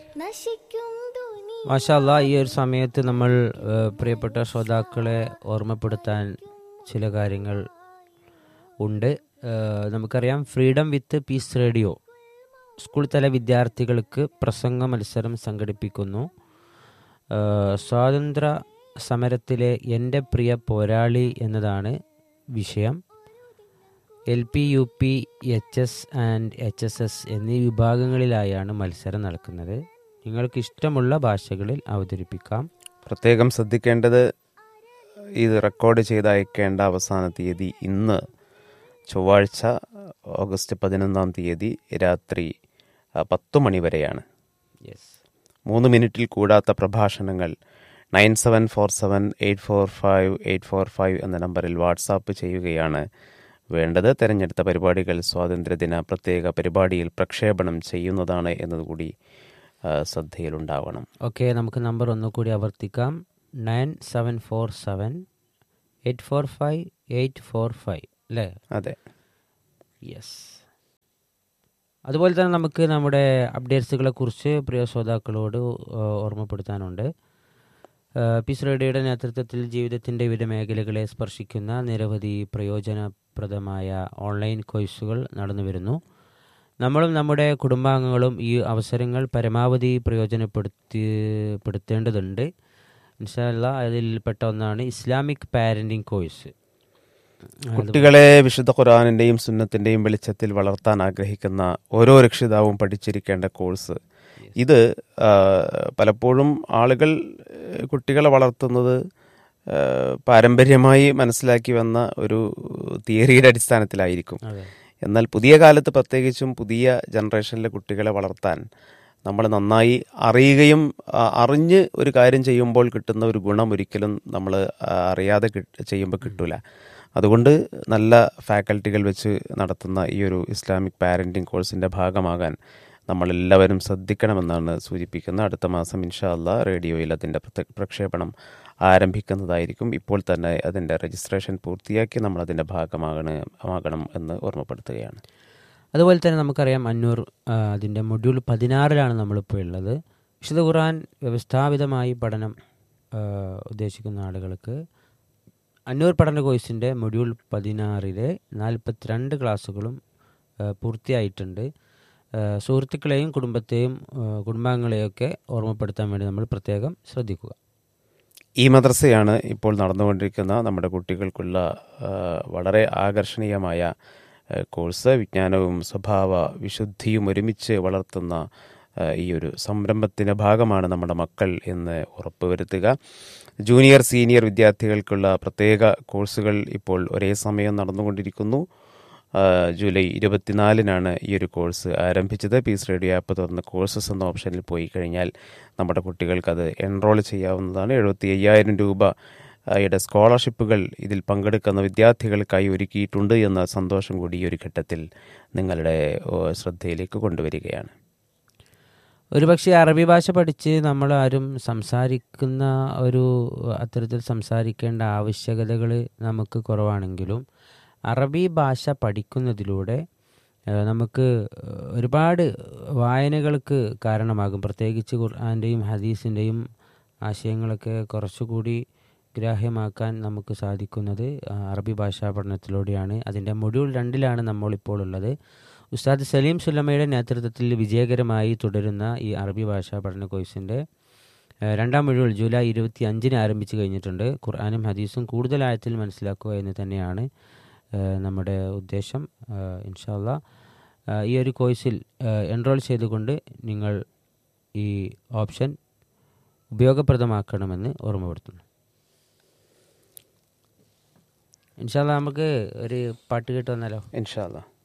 നശിക്കും ധ്വനി മാഷാല്ല ഈ ഒരു സമയത്ത് നമ്മൾ ഏഹ്, പ്രിയപ്പെട്ട ശ്രോതാക്കളെ ഓർമ്മപ്പെടുത്താൻ ചില കാര്യങ്ങൾ ഉണ്ട് ഏഹ്, നമുക്കറിയാം freedom with peace radio school തല വിദ്യാർത്ഥികൾക്ക് പ്രസംഗ മത്സരം സംഘടിപ്പിക്കുന്നു ഏഹ്, സ്വാതന്ത്ര്യ സമരത്തിലെ എൻ്റെ പ്രിയ പോരാളി എന്നതാണ് വിഷയം L P U P H S and H S S എന്നീ വിഭാഗങ്ങളിലായാണ് മത്സരം നടക്കുന്നത് നിങ്ങൾക്ക് ഇഷ്ടമുള്ള ഭാഷകളിൽ അവതരിപ്പിക്കാം പ്രത്യേകം ശ്രദ്ധിക്കേണ്ടത് ഇത് റെക്കോർഡ് ചെയ്ത് അയക്കേണ്ട അവസാന തീയതി ഇന്ന് ചൊവ്വാഴ്ച ഓഗസ്റ്റ് പതിനൊന്നാം തീയതി രാത്രി ആ, പത്ത് മണി വരെയാണ് യെസ് മൂന്ന് മിനിറ്റിൽ കൂടാത്ത പ്രഭാഷണങ്ങൾ nine seven four seven eight four five eight four five എന്ന നമ്പറിൽ വാട്സാപ്പ് ചെയ്യുകയാണ് വേണ്ടത് തിരഞ്ഞെടുത്ത പരിപാടികൾ സ്വാതന്ത്ര്യദിന പ്രത്യേക പരിപാടിയിൽ പ്രക്ഷേപണം ചെയ്യുന്നതാണ് എന്നതുകൂടി ആ, ശ്രദ്ധയിലുണ്ടാവണം ഓക്കെ നമുക്ക് നമ്പർ ഒന്നുകൂടി ആവർത്തിക്കാം nine seven four seven eight four five eight four five അല്ലേ അതെ യെസ് അതുപോലെ തന്നെ നമുക്ക് നമ്മുടെ അപ്ഡേറ്റ്സുകളെ കുറിച്ച് പ്രിയ ശ്രോതാക്കളോട് ആ, ഓർമ്മപ്പെടുത്താനുണ്ട് ആ, പീസ് റേഡിയോയുടെ നേതൃത്വത്തിൽ ജീവിതത്തിൻ്റെ വിവിധ മേഖലകളെ സ്പർശിക്കുന്ന നിരവധി പ്രയോജനപ്രദമായ ഓൺലൈൻ കോഴ്സുകൾ നടന്നു വരുന്നു നമ്മളും നമ്മുടെ കുടുംബാംഗങ്ങളും ഈ അവസരങ്ങൾ പരമാവധി പ്രയോജനപ്പെടുത്തി പെടുത്തേണ്ടതുണ്ട് ഇൻഷാല്ല അതിൽപ്പെട്ട ഒന്നാണ് ഇസ്ലാമിക് പാരൻറ്റിങ് കോഴ്സ് കുട്ടികളെ വിശുദ്ധ ഖുറാനിന്റെയും സുന്നത്തിന്റെയും വെളിച്ചത്തിൽ വളർത്താൻ ആഗ്രഹിക്കുന്ന ഓരോ രക്ഷിതാവും പഠിച്ചിരിക്കേണ്ട കോഴ്സ് ഇത് ആ, പലപ്പോഴും ആളുകൾ ഏഹ്, കുട്ടികളെ വളർത്തുന്നത് ഏഹ്, പാരമ്പര്യമായി മനസ്സിലാക്കി വന്ന ഒരു തിയറിയുടെ അടിസ്ഥാനത്തിലായിരിക്കും അതെ എന്നാൽ പുതിയ കാലത്ത് പ്രത്യേകിച്ചും പുതിയ ജനറേഷനിലെ കുട്ടികളെ വളർത്താൻ നമ്മൾ നന്നായി അറിയുകയും ആ, അറിഞ്ഞ് ഒരു കാര്യം ചെയ്യുമ്പോൾ കിട്ടുന്ന ഒരു ഗുണം ഒരിക്കലും നമ്മൾ അറിയാതെ കിട്ട് ചെയ്യുമ്പോൾ കിട്ടൂല അതുകൊണ്ട് നല്ല ഫാക്കൽറ്റികൾ വെച്ച് നടത്തുന്ന ഈ ഒരു ഇസ്ലാമിക് പാരൻറ്റിംഗ് കോഴ്സിൻ്റെ ഭാഗമാകാൻ നമ്മളെല്ലാവരും ശ്രദ്ധിക്കണമെന്നാണ് സൂചിപ്പിക്കുന്നത് അടുത്ത മാസം ഇൻഷാ അല്ലാ റേഡിയോയിൽ അതിൻ്റെ പ്രത്യ- പ്രക്ഷേപണം ആരംഭിക്കുന്നതായിരിക്കും ഇപ്പോൾ തന്നെ അതിൻ്റെ രജിസ്ട്രേഷൻ പൂർത്തിയാക്കി നമ്മൾ അതിൻ്റെ ഭാഗമാകണ ആകണം എന്ന് ഓർമ്മപ്പെടുത്തുകയാണ് അതുപോലെ തന്നെ നമുക്കറിയാം അന്നൂർ ആ, അതിൻ്റെ മൊഡ്യൂൾ പതിനാറിലാണ് നമ്മളിപ്പോൾ ഉള്ളത് വിശുദ്ധ ഖുർആൻ വ്യവസ്ഥാപിതമായി പഠനം ആ, ഉദ്ദേശിക്കുന്ന ആളുകൾക്ക് അന്നൂർ പഠന കോഴ്സിൻ്റെ മൊഡ്യൂൾ പതിനാറിലെ നാൽപ്പത്തിരണ്ട് ക്ലാസ്സുകളും ആ, പൂർത്തിയായിട്ടുണ്ട് ആ, സുഹൃത്തുക്കളെയും കുടുംബത്തെയും ആ, കുടുംബാംഗങ്ങളെയൊക്കെ ഓർമ്മപ്പെടുത്താൻ വേണ്ടി നമ്മൾ പ്രത്യേകം ശ്രദ്ധിക്കുക ഈ മദ്രസയാണ് ഇപ്പോൾ നടന്നുകൊണ്ടിരിക്കുന്ന നമ്മുടെ കുട്ടികൾക്കുള്ള ആ, വളരെ ആകർഷണീയമായ ആ, കോഴ്സ് വിജ്ഞാനവും സ്വഭാവ വിശുദ്ധിയും ഒരുമിച്ച് വളർത്തുന്ന ആ, ഈ ഒരു സംരംഭത്തിൻ്റെ ഭാഗമാണ് നമ്മുടെ മക്കൾ എന്ന് ഉറപ്പുവരുത്തുക ജൂനിയർ സീനിയർ വിദ്യാർത്ഥികൾക്കുള്ള പ്രത്യേക കോഴ്സുകൾ ഇപ്പോൾ ഒരേ സമയം നടന്നുകൊണ്ടിരിക്കുന്നു ആ, ജൂലൈ ഇരുപത്തിനാലിനാണ് ഈ ഒരു കോഴ്സ് ആരംഭിച്ചത് പീസ് റേഡിയോ ആപ്പ് തുറന്ന് കോഴ്സസ് എന്ന ഓപ്ഷനിൽ പോയി കഴിഞ്ഞാൽ നമ്മുടെ കുട്ടികൾക്ക് അത് എൻറോൾ ചെയ്യാവുന്നതാണ് എഴുപത്തി അയ്യായിരം രൂപ ആ, യുടെ സ്കോളർഷിപ്പുകൾ ഇതിൽ പങ്കെടുക്കുന്ന വിദ്യാർത്ഥികൾക്കായി ഒരുക്കിയിട്ടുണ്ട് എന്ന സന്തോഷം കൂടി ഈ ഒരു ഘട്ടത്തിൽ നിങ്ങളുടെ ഓ, ശ്രദ്ധയിലേക്ക് കൊണ്ടുവരികയാണ് ഒരുപക്ഷെ അറബി ഭാഷ പഠിച്ച് നമ്മൾ ആരും സംസാരിക്കുന്ന ഒരു അത്തരത്തിൽ സംസാരിക്കേണ്ട ആവശ്യകതകൾ നമുക്ക് കുറവാണെങ്കിലും അറബി ഭാഷ പഠിക്കുന്നതിലൂടെ ഏഹ്, നമുക്ക് ഒരുപാട് വായനകൾക്ക് കാരണമാകും പ്രത്യേകിച്ച് ഖുർആൻ്റെയും ഹദീസിൻ്റെയും ആശയങ്ങളൊക്കെ കുറച്ചുകൂടി ഗ്രാഹ്യമാക്കാൻ നമുക്ക് സാധിക്കുന്നത് ആ, അറബി ഭാഷാ പഠനത്തിലൂടെയാണ് അതിൻ്റെ മൊഡ്യൂൾ രണ്ടിലാണ് നമ്മളിപ്പോൾ ഉള്ളത് ഉസ്താദ് സലീം സുല്ലമ്മയുടെ നേതൃത്വത്തിൽ വിജയകരമായി തുടരുന്ന ഈ അറബി ഭാഷാ പഠന കോഴ്സിൻ്റെ ഏഹ്, രണ്ടാം മൊഡ്യൂൾ ജൂലൈ ഇരുപത്തി അഞ്ചിന് ആരംഭിച്ചു കഴിഞ്ഞിട്ടുണ്ട് ഖുർആാനും ഹദീസും കൂടുതൽ ആഴത്തിൽ മനസ്സിലാക്കുക എന്ന് തന്നെയാണ് ഏഹ്, നമ്മുടെ ഉദ്ദേശം ഇൻഷാല്ല ഈ ഒരു കോഴ്സിൽ എൻറോൾ ചെയ്തുകൊണ്ട് നിങ്ങൾ ഈ ഓപ്ഷൻ ഉപയോഗപ്രദമാക്കണമെന്ന് ഓർമ്മപ്പെടുത്തുന്നു ഇൻഷാല്ല നമുക്ക് ഒരു പാട്ട് കേട്ട് വന്നാലോ ഇൻഷാല്ല